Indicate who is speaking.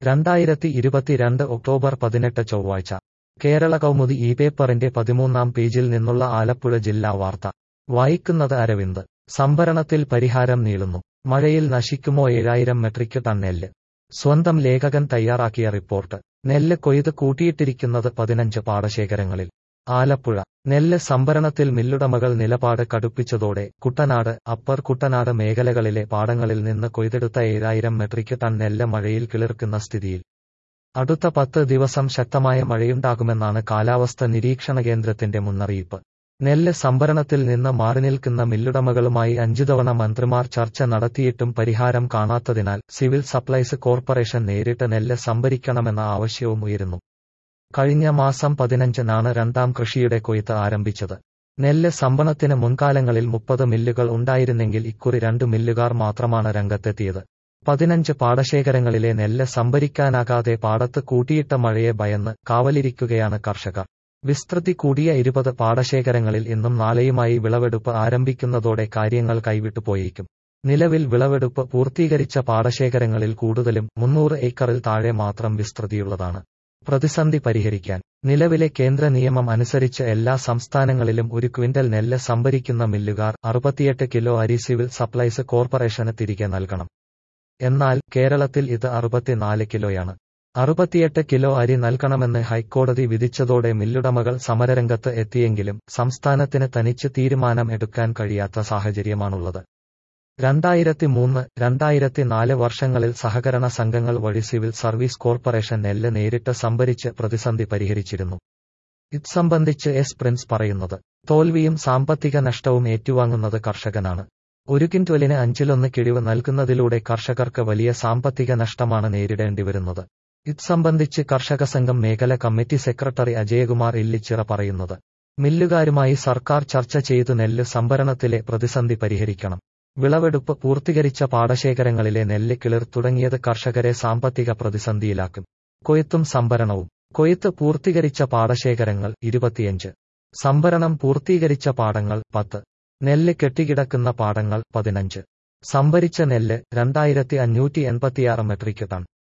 Speaker 1: രണ്ടായിരത്തി ഇരുപത്തിരണ്ട് ഒക്ടോബർ പതിനെട്ട് ചൊവ്വാഴ്ച കേരള കൗമുദി ഈ പേപ്പറിന്റെ പതിമൂന്നാം പേജിൽ നിന്നുള്ള ആലപ്പുഴ ജില്ലാ വാർത്ത വായിക്കുന്നത് അരവിന്ദ് സംഭരണത്തിൽ പരിഹാരം നീളുന്നു മഴയിൽ നശിക്കുമോ ഏഴായിരം മെട്രിക് ടൺ നെല്ല് സ്വന്തം ലേഖകൻ തയ്യാറാക്കിയ റിപ്പോർട്ട് നെല്ല് കൊയ്ത് കൂട്ടിയിട്ടിരിക്കുന്നത് പതിനഞ്ച് പാടശേഖരങ്ങളിൽ ആലപ്പുഴ നെല്ല് സംഭരണത്തിൽ മില്ലുടമകൾ നിലപാട് കടുപ്പിച്ചതോടെ കുട്ടനാട് അപ്പർ കുട്ടനാട് മേഖലകളിലെ പാടങ്ങളിൽ നിന്ന് കൊയ്തെടുത്ത ഏഴായിരം മെട്രിക് ടൺ നെല്ല് മഴയിൽ കിളിർക്കുന്ന സ്ഥിതിയിൽ അടുത്ത പത്ത് ദിവസം ശക്തമായ മഴയുണ്ടാകുമെന്നാണ് കാലാവസ്ഥ നിരീക്ഷണ കേന്ദ്രത്തിന്റെ മുന്നറിയിപ്പ് നെല്ല് സംഭരണത്തിൽ നിന്ന് മാറിനിൽക്കുന്ന മില്ലുടമകളുമായി അഞ്ചു തവണ മന്ത്രിമാർ ചർച്ച നടത്തിയിട്ടും പരിഹാരം കാണാത്തതിനാൽ സിവിൽ സപ്ലൈസ് കോർപ്പറേഷൻ നേരിട്ട് നെല്ല് സംഭരിക്കണമെന്ന ആവശ്യവും ഉയരുന്നു കഴിഞ്ഞ മാസം പതിനഞ്ചിനാണ് രണ്ടാം കൃഷിയുടെ കൊയ്ത്ത് ആരംഭിച്ചത് നെല്ല് സംഭരണത്തിന് മുൻകാലങ്ങളിൽ മുപ്പത് മില്ലുകൾ ഉണ്ടായിരുന്നെങ്കിൽ ഇക്കുറി രണ്ട് മില്ലുകാർ മാത്രമാണ് രംഗത്തെത്തിയത് പതിനഞ്ച് പാടശേഖരങ്ങളിലെ നെല്ല് സംഭരിക്കാനാകാതെ പാടത്ത് കൂട്ടിയിട്ട മഴയെ ഭയന്ന് കാവലിരിക്കുകയാണ് കർഷകർ വിസ്തൃതി കൂടിയ ഇരുപത് പാടശേഖരങ്ങളിൽ ഇന്നും നാളെയുമായി വിളവെടുപ്പ് ആരംഭിക്കുന്നതോടെ കാര്യങ്ങൾ കൈവിട്ടുപോയേക്കും നിലവിൽ വിളവെടുപ്പ് പൂർത്തീകരിച്ച പാടശേഖരങ്ങളിൽ കൂടുതലും മുന്നൂറ് ഏക്കറിൽ താഴെ മാത്രം വിസ്തൃതിയുള്ളതാണ് പ്രതിസന്ധി പരിഹരിക്കാൻ നിലവിലെ കേന്ദ്ര നിയമം അനുസരിച്ച് എല്ലാ സംസ്ഥാനങ്ങളിലും ഒരു ക്വിന്റൽ നെല്ല് സംഭരിക്കുന്ന മില്ലുകാർ അറുപത്തിയെട്ട് കിലോ അരി സിവിൽ സപ്ലൈസ് കോർപ്പറേഷന് തിരികെ നൽകണം എന്നാൽ കേരളത്തിൽ ഇത് അറുപത്തിനാല് കിലോയാണ് അറുപത്തിയെട്ട് കിലോ അരി നൽകണമെന്ന് ഹൈക്കോടതി വിധിച്ചതോടെ മില്ലുടമകൾ സമരരംഗത്ത് എത്തിയെങ്കിലും സംസ്ഥാനത്തിന് തനിച്ച് തീരുമാനം എടുക്കാൻ കഴിയാത്ത സാഹചര്യമാണുള്ളത് രണ്ടായിരത്തി മൂന്ന് രണ്ടായിരത്തി നാല് വർഷങ്ങളിൽ സഹകരണ സംഘങ്ങൾ വഴി സിവിൽ സർവീസ് കോർപ്പറേഷൻ നെല്ല് നേരിട്ട് സംഭരിച്ച് പ്രതിസന്ധി പരിഹരിച്ചിരുന്നു ഇത് സംബന്ധിച്ച് എസ് പ്രിൻസ് പറയുന്നത് തോൽവിയും സാമ്പത്തിക നഷ്ടവും ഏറ്റുവാങ്ങുന്നത് കർഷകനാണ് ഒരു കിൻറ്റ്വലിന് അഞ്ചിലൊന്ന് കിഴിവ് നൽകുന്നതിലൂടെ കർഷകർക്ക് വലിയ സാമ്പത്തിക നഷ്ടമാണ് നേരിടേണ്ടി വരുന്നത് ഇത് സംബന്ധിച്ച് കർഷക സംഘം മേഖല കമ്മിറ്റി സെക്രട്ടറി അജയകുമാർ ഇല്ലിച്ചിറ പറയുന്നത് മില്ലുകാരുമായി സർക്കാർ ചർച്ച ചെയ്ത് നെല്ല് സംഭരണത്തിലെ പ്രതിസന്ധി പരിഹരിക്കണം വിളവെടുപ്പ് പൂർത്തീകരിച്ച പാടശേഖരങ്ങളിലെ നെല്ല് കിളിർ തുടങ്ങിയത് കർഷകരെ സാമ്പത്തിക പ്രതിസന്ധിയിലാക്കും കൊയ്ത്തും സംഭരണവും കൊയ്ത്ത് പൂർത്തീകരിച്ച പാടശേഖരങ്ങൾ ഇരുപത്തിയഞ്ച് സംഭരണം പൂർത്തീകരിച്ച പാടങ്ങൾ പത്ത് നെല്ല് കെട്ടിക്കിടക്കുന്ന പാടങ്ങൾ പതിനഞ്ച് സംഭരിച്ച നെല്ല് രണ്ടായിരത്തി അഞ്ഞൂറ്റി എൺപത്തിയാറ് മെട്രിക് ടൺ